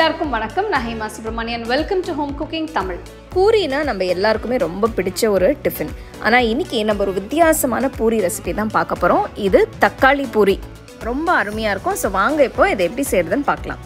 எல்லாருக்கும் வணக்கம் நான் Hema Subramanian welcome to home cooking Tamil பூரினா நம்ம எல்லாருக்குமே ரொம்ப பிடிச்ச ஒரு டிஃபன் ஆனால் இன்னைக்கு நம்ம ஒரு வித்தியாசமான பூரி ரெசிபி தான் பார்க்க போகிறோம் இது தக்காளி பூரி ரொம்ப அருமையாக இருக்கும் ஸோ வாங்க இப்போ இதை எப்படி செய்யறதுன்னு பார்க்கலாம்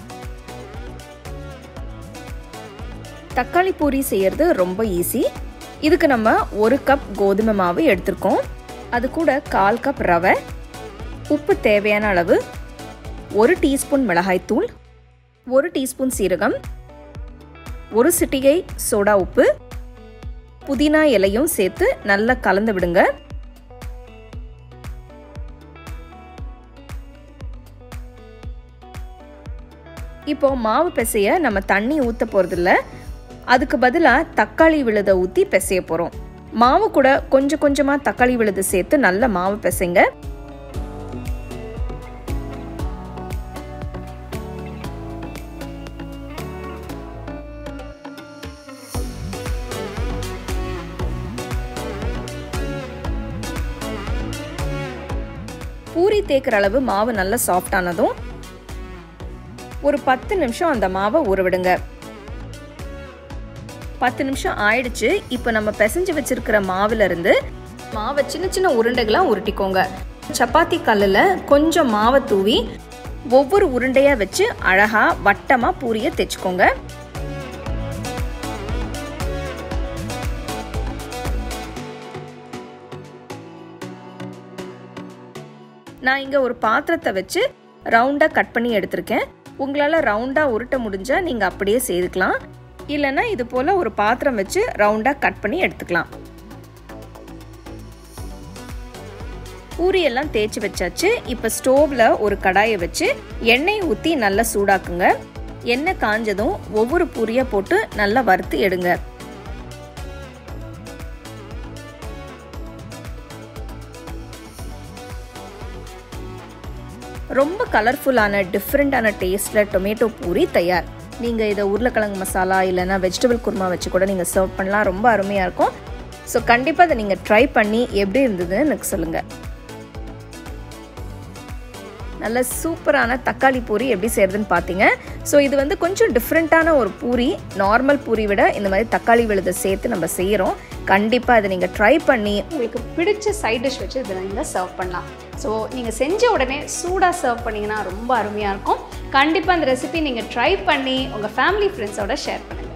தக்காளி பூரி செய்யறது ரொம்ப ஈஸி இதுக்கு நம்ம ஒரு கப் கோதுமை மாவு எடுத்திருக்கோம் அது கூட கால் கப் ரவை உப்பு தேவையான அளவு ஒரு டீஸ்பூன் மிளகாய்த்தூள் ஒரு டீஸ்பூன் சீரகம் ஒரு சிட்டிகை சோடா உப்பு புதினா இலையும் சேர்த்து நல்லா கலந்து விடுங்க இப்போ மாவு பிசைய நம்ம தண்ணி ஊற்ற போகிறதில்ல அதுக்கு பதிலாக தக்காளி விழுதை ஊற்றி பிசைய போகிறோம் மாவு கூட கொஞ்சம் கொஞ்சமாக தக்காளி விழுது சேர்த்து நல்ல மாவு பிசைங்க பூரி தேய்க்கிற அளவு மாவு நல்லா சாஃப்ட் ஆனதும் ஒரு பத்து நிமிஷம் அந்த மாவை ஊற விடுங்க பத்து நிமிஷம் ஆயிடுச்சு இப்போ நம்ம பிசைஞ்சு வச்சிருக்கிற மாவுல இருந்து மாவை சின்ன சின்ன உருண்டைகளாக உருட்டிக்கோங்க சப்பாத்தி கல்லில் கொஞ்சம் மாவை தூவி ஒவ்வொரு உருண்டையாக வச்சு அழகாக வட்டமாக பூரியை தைச்சுக்கோங்க நான் இங்கே ஒரு பாத்திரத்தை வச்சு ரவுண்டாக கட் பண்ணி எடுத்திருக்கேன் உங்களால் ரவுண்டாக உருட்ட முடிஞ்சால் நீங்கள் அப்படியே செய்துக்கலாம் இல்லைன்னா இது போல் ஒரு பாத்திரம் வச்சு ரவுண்டாக கட் பண்ணி எடுத்துக்கலாம் பூரியெல்லாம் தேய்ச்சி வச்சாச்சு இப்போ ஸ்டோவில் ஒரு கடாயை வச்சு எண்ணெய் ஊற்றி நல்லா சூடாக்குங்க எண்ணெய் காஞ்சதும் ஒவ்வொரு பூரியை போட்டு நல்லா வறுத்து எடுங்க ரொம்ப கலர்ஃபுல்லான டிஃப்ரெண்ட்டான டேஸ்ட்டில் டொமேட்டோ பூரி தயார் நீங்கள் இதை உருளைக்கிழங்கு மசாலா இல்லைனா வெஜிடபிள் குருமா வச்சு கூட நீங்கள் சர்வ் பண்ணலாம் ரொம்ப அருமையாக இருக்கும் ஸோ கண்டிப்பாக அதை நீங்கள் ட்ரை பண்ணி எப்படி இருந்ததுன்னு எனக்கு சொல்லுங்கள் நல்ல சூப்பரான தக்காளி பூரி எப்படி செய்கிறதுன்னு பார்த்தீங்க ஸோ இது வந்து கொஞ்சம் டிஃப்ரெண்ட்டான ஒரு பூரி நார்மல் பூரி விட இந்த மாதிரி தக்காளி விழுதை சேர்த்து நம்ம செய்கிறோம் கண்டிப்பாக இதை நீங்கள் ட்ரை பண்ணி உங்களுக்கு பிடிச்ச சைட் டிஷ் வச்சு இதை நீங்கள் சர்வ் பண்ணலாம் ஸோ நீங்கள் செஞ்ச உடனே சூடாக சர்வ் பண்ணிங்கன்னா ரொம்ப அருமையாக இருக்கும் கண்டிப்பாக இந்த ரெசிபி நீங்கள் ட்ரை பண்ணி உங்கள் ஃபேமிலி ஃப்ரெண்ட்ஸோட ஷேர் பண்ணுங்கள்